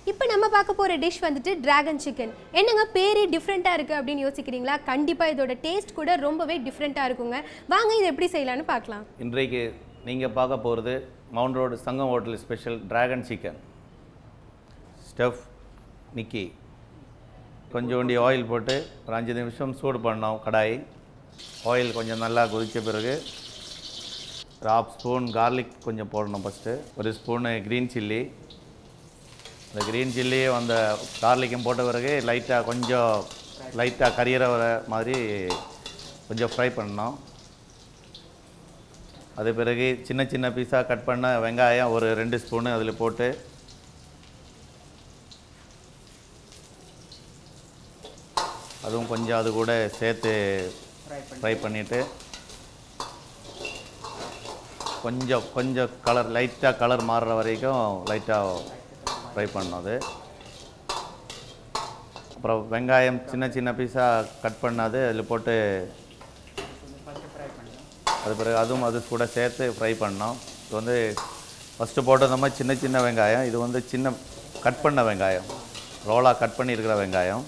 இப்போ நம்ம பார்க்க போகிற டிஷ் வந்துட்டு டிராகன் சிக்கன் என்னங்க பேரே டிஃப்ரெண்ட்டாக இருக்குது அப்படின்னு யோசிக்கிறீங்களா கண்டிப்பாக இதோட டேஸ்ட் கூட ரொம்பவே டிஃப்ரெண்ட்டாக இருக்குங்க வாங்க இதை எப்படி செய்யலாம்னு பார்க்கலாம் இன்றைக்கு நீங்கள் பார்க்க போகிறது mount road Sangam hotel special dragon chicken stuff நிக்கி கொஞ்சோண்டி ஆயில் போட்டு ஒரு அஞ்சு நிமிஷம் சூடு பண்ணோம் கடாய் ஆயில் கொஞ்சம் நல்லா கொதித்த பிறகு ஒரு ஹாஃப் ஸ்பூன் கார்லிக் கொஞ்சம் போடணும் ஃபஸ்ட்டு ஒரு ஸ்பூனு க்ரீன் சில்லி இந்த க்ரீன் சில்லியும் அந்த கார்லிக்கும் போட்ட பிறகு லைட்டாக கொஞ்சம் லைட்டாக கரியற வர மாதிரி கொஞ்சம் ஃப்ரை பண்ணணும் அது பிறகு சின்ன சின்ன பீஸாக கட் பண்ண வெங்காயம் ஒரு ரெண்டு ஸ்பூனு அதில் போட்டு அதுவும் கொஞ்சம் அது கூட சேர்த்து ஃப்ரை பண்ணிவிட்டு கொஞ்சம் கொஞ்சம் கலர் லைட்டாக கலர் மாறுற வரைக்கும் லைட்டாக ஃப்ரை பண்ணணும் அது அப்புறம் வெங்காயம் சின்ன சின்ன பீஸாக கட் பண்ணாது அதில் போட்டு அது பிறகு அதுவும் அது கூட சேர்த்து ஃப்ரை பண்ணோம் இது வந்து ஃபஸ்ட்டு போட்டது மாதிரி சின்ன சின்ன வெங்காயம் இது வந்து சின்ன கட் பண்ண வெங்காயம் ரோலாக கட் பண்ணியிருக்கிற வெங்காயம்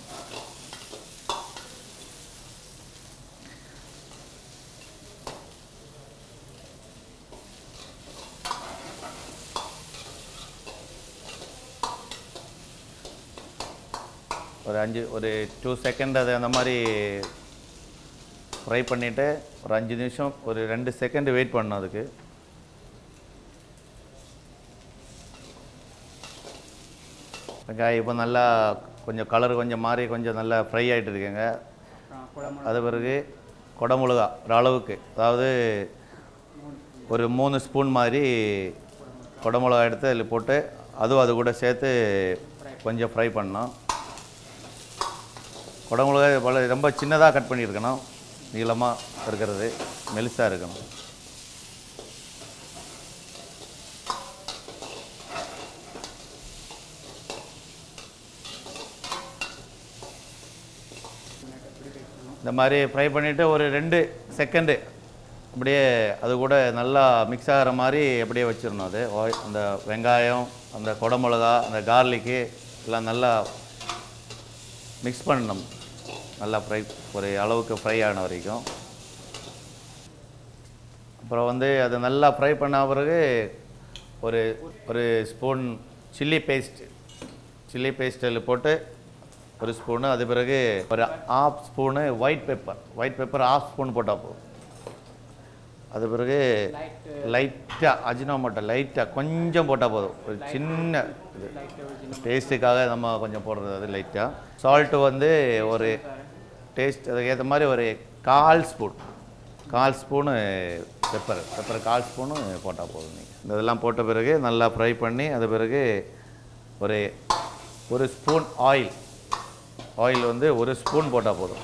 ஒரு அஞ்சு ஒரு டூ செகண்ட் அது அந்த மாதிரி ஃப்ரை பண்ணிவிட்டு ஒரு அஞ்சு நிமிஷம் ஒரு ரெண்டு செகண்ட் வெயிட் பண்ணணும் அதுக்கு வெங்காயம் இப்போ நல்லா கொஞ்சம் கலர் கொஞ்சம் மாறி கொஞ்சம் நல்லா ஃப்ரை ஆகிட்டு இருக்குங்க அது பிறகு குடமிளகா ஒரு அளவுக்கு அதாவது ஒரு மூணு ஸ்பூன் மாதிரி குடமிளகா எடுத்து அதில் போட்டு அதுவும் அது கூட சேர்த்து கொஞ்சம் ஃப்ரை பண்ணோம் குடமிளகா பல ரொம்ப சின்னதாக கட் பண்ணியிருக்கணும் நீளமாக இருக்கிறது மெலிசாக இருக்கணும் இந்த மாதிரி ஃப்ரை பண்ணிவிட்டு ஒரு ரெண்டு செகண்டு அப்படியே அது கூட நல்லா மிக்ஸ் ஆகிற மாதிரி அப்படியே வச்சிடணும் அது oil- அந்த வெங்காயம் அந்த குடமிளகா அந்த கார்லிக்கு எல்லாம் நல்லா மிக்ஸ் பண்ணணும் நல்லா ஃப்ரை ஒரு அளவுக்கு ஃப்ரை ஆன வரைக்கும் அப்புறம் வந்து அது நல்லா ஃப்ரை பண்ண பிறகு ஒரு ஒரு ஸ்பூன் சில்லி பேஸ்ட் சில்லி பேஸ்ட்டில் போட்டு ஒரு ஸ்பூனு அது பிறகு ஒரு half spoon white pepper white pepper half spoon போட்டால் போதும் அது பிறகு லைட்டாக அஜினோமோட்டோ லைட்டாக கொஞ்சம் போட்டால் போதும் ஒரு சின்ன இது டேஸ்ட்டுக்காக நம்ம கொஞ்சம் போடுறது அது லைட்டாக சால்ட்டு வந்து ஒரு டேஸ்ட் அதுக்கு ஏற்ற மாதிரி ஒரு கால் ஸ்பூன் கால் ஸ்பூனு பெப்பர் பெப்பர் கால் ஸ்பூனு போட்டால் போதும் நீங்கள் இதெல்லாம் போட்ட பிறகு நல்லா ஃப்ரை பண்ணி அது பிறகு ஒரு ஒரு ஸ்பூன் ஆயில் ஆயில் வந்து ஒரு ஸ்பூன் போட்டால் போதும்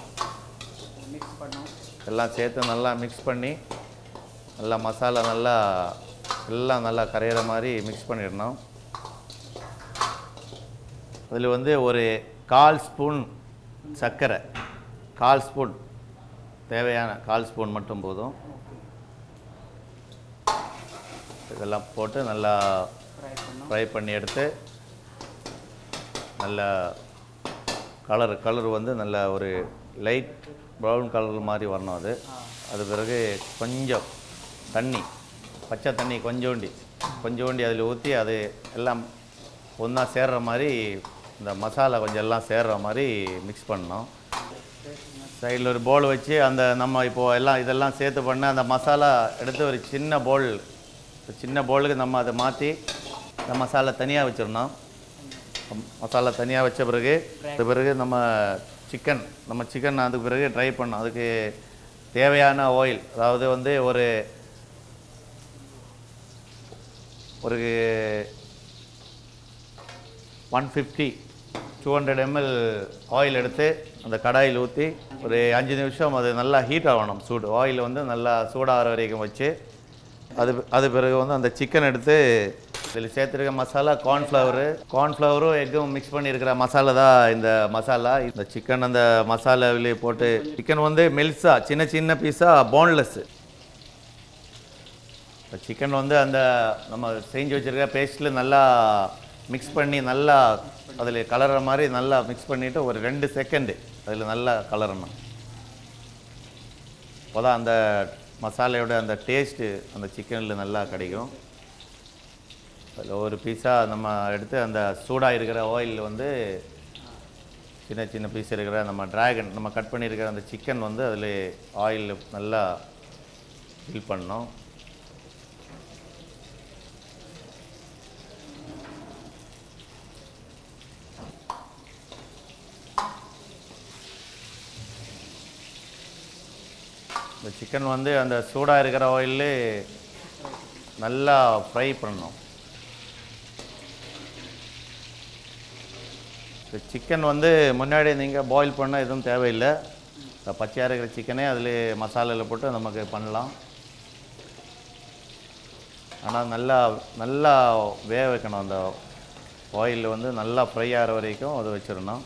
எல்லாம் சேர்த்து நல்லா மிக்ஸ் பண்ணி நல்லா மசாலா நல்லா எல்லாம் நல்லா கரையிற மாதிரி மிக்ஸ் பண்ணிடணும் அதில் வந்து ஒரு கால் ஸ்பூன் சர்க்கரை கால் ஸ்பூன் தேவையான கால் ஸ்பூன் மட்டும் போதும் இதெல்லாம் போட்டு நல்லா ஃப்ரை பண்ணி எடுத்து நல்லா கலர் கலர் வந்து நல்ல ஒரு லைட் ப்ரௌன் கலர் மாதிரி வரணும் அது அது பிறகு கொஞ்சம் தண்ணி பச்சை தண்ணி கொஞ்சோண்டி கொஞ்சோண்டி அதில் ஊற்றி அது எல்லாம் ஒன்றா சேர்ற மாதிரி இந்த மசாலா கொஞ்சம் எல்லாம் சேர்ற மாதிரி மிக்ஸ் பண்ணணும் சைடில் ஒரு போல் வச்சு அந்த நம்ம இப்போது எல்லாம் இதெல்லாம் சேர்த்து பண்ண அந்த மசாலா எடுத்து ஒரு சின்ன போல் சின்ன போலுக்கு நம்ம அதை மாற்றி இந்த மசாலா தனியாக வச்சிடணும் மசாலா தனியாக வச்ச பிறகு அது பிறகு நம்ம சிக்கன் நம்ம சிக்கன் அதுக்கு பிறகு ட்ரை பண்ணோம் அதுக்கு தேவையான ஆயில் அதாவது வந்து ஒரு ஒரு one fifty to hundred ML oil எடுத்து அந்த கடாயில் ஊற்றி ஒரு அஞ்சு நிமிஷம் அது நல்லா ஹீட் ஆகணும் சூடு ஆயில் வந்து நல்லா சூடாகிற வரைக்கும் வச்சு அது அது பிறகு வந்து அந்த சிக்கன் எடுத்து இதில் சேர்த்துருக்க மசாலா கார்ன்ஃப்ளவரு கார்ன்ஃப்ளவரும் எக்கும் மிக்ஸ் பண்ணியிருக்கிற மசாலா தான் இந்த மசாலா இந்த சிக்கன் அந்த மசாலாவிலே போட்டு சிக்கன் வந்து மெல்ஸா சின்ன சின்ன பீஸாக போன்லெஸ்ஸு சிக்கன் வந்து அந்த நம்ம செஞ்சு வச்சுருக்க பேஸ்ட்டில் நல்லா மிக்ஸ் பண்ணி நல்லா அதில் கலர்ற மாதிரி நல்லா மிக்ஸ் பண்ணிவிட்டு ஒரு ரெண்டு செகண்டு அதில் நல்லா கலரணும் அப்போதான் அந்த மசாலையோட அந்த டேஸ்ட்டு அந்த சிக்கனில் நல்லா கிடைக்கும் அதில் ஒரு பீஸாக நம்ம எடுத்து அந்த சூடாக இருக்கிற ஆயில் வந்து சின்ன சின்ன பீஸ் இருக்கிற நம்ம டிராகன் நம்ம கட் பண்ணியிருக்கிற அந்த சிக்கன் வந்து அதில் ஆயில் நல்லா ஃபில் பண்ணோம் இந்த சிக்கன் வந்து அந்த சூடாக இருக்கிற ஆயிலே நல்லா ஃப்ரை பண்ணணும் இந்த சிக்கன் வந்து முன்னாடி நீங்கள் பாயில் பண்ண எதுவும் தேவையில்லை இந்த பச்சையாக இருக்கிற சிக்கனே அதில் மசாலாவில் போட்டு நமக்கு பண்ணலாம் ஆனால் நல்லா நல்லா வேக வைக்கணும் அந்த ஆயில் வந்து நல்லா ஃப்ரை ஆகிற வரைக்கும் அதை வச்சிடணும்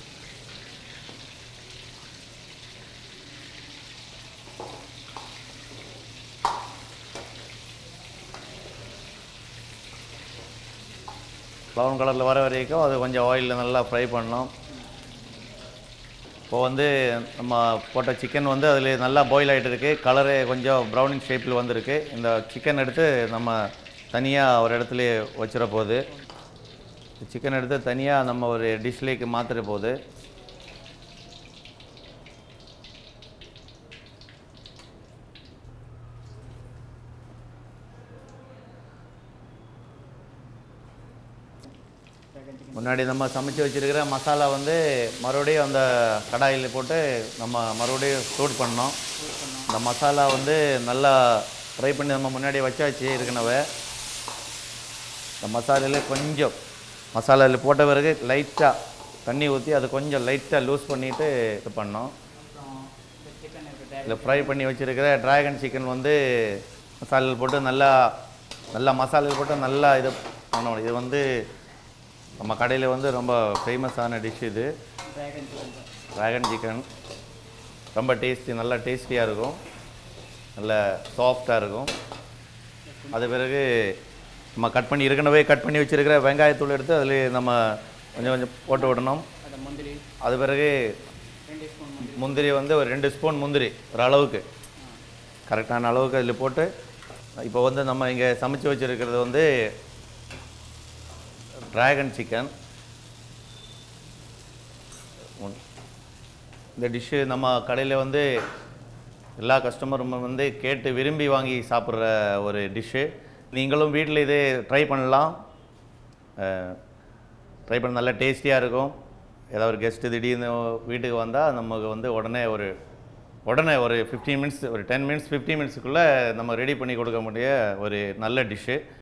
ப்ரௌன் கலரில் வர வரைக்கும் அது கொஞ்சம் ஆயிலில் நல்லா ஃப்ரை பண்ணணும் இப்போ வந்து நம்ம போட்ட சிக்கன் வந்து அதில் நல்லா பாயில் ஆகிட்டு இருக்கு கலரு கொஞ்சம் ப்ரௌனிங் ஷேப்பில் வந்திருக்கு இந்த சிக்கன் எடுத்து நம்ம தனியாக ஒரு இடத்துல வச்சிட போகுது சிக்கன் எடுத்து தனியாக நம்ம ஒரு டிஷ்லேக்கு மாற்றிட போகுது முன்னாடி நம்ம சமைச்சு வச்சிருக்கிற மசாலா வந்து மறுபடியும் அந்த கடாயில் போட்டு நம்ம மறுபடியும் சூட் பண்ணோம் இந்த மசாலா வந்து நல்லா ஃப்ரை பண்ணி நம்ம முன்னாடி வச்சாச்சு இருக்கனவே இந்த மசாலையில் கொஞ்சம் மசாலாவில் போட்ட பிறகு லைட்டாக தண்ணி ஊற்றி அதை கொஞ்சம் லைட்டாக லூஸ் பண்ணிவிட்டு இது பண்ணோம் இதில் ஃப்ரை பண்ணி வச்சுருக்கிற டிராகன் சிக்கன் வந்து மசாலாவில் போட்டு நல்லா நல்லா மசாலாவில் போட்டு நல்லா இது பண்ணணும் இது வந்து நம்ம கடையில் வந்து ரொம்ப ஃபேமஸான டிஷ் இது டிராகன் சிக்கன் ரொம்ப டேஸ்டி நல்லா டேஸ்டியாக இருக்கும் நல்ல சாஃப்டாக இருக்கும் அது பிறகு நம்ம கட் பண்ணி ஏற்கனவே கட் பண்ணி வச்சுருக்கிற வெங்காயத்தூள் எடுத்து அதில் நம்ம கொஞ்சம் கொஞ்சம் போட்டு விடணும் அது பிறகு முந்திரி வந்து ஒரு ரெண்டு ஸ்பூன் முந்திரி ஒரு அளவுக்கு கரெக்டான அளவுக்கு அதில் போட்டு இப்போ வந்து நம்ம இங்கே சமைச்சு வச்சுருக்கிறது வந்து டிராகன் சிக்கன் இந்த டிஷ்ஷு நம்ம கடையில் வந்து எல்லா கஸ்டமரும் வந்து கேட்டு விரும்பி வாங்கி சாப்பிட்ற ஒரு டிஷ்ஷு நீங்களும் வீட்டில் இதே ட்ரை பண்ணலாம் ட்ரை பண்ண நல்லா டேஸ்டியாக இருக்கும் ஏதாவது ஒரு கெஸ்ட்டு திடீர்னு வீட்டுக்கு வந்தால் நமக்கு வந்து உடனே ஒரு உடனே ஒரு ஃபிஃப்டீன் மினிட்ஸ் ஒரு டென் மினிட்ஸ் ஃபிஃப்டீன் மினிட்ஸுக்குள்ளே நம்ம ரெடி பண்ணி கொடுக்க முடிய ஒரு நல்ல டிஷ்ஷு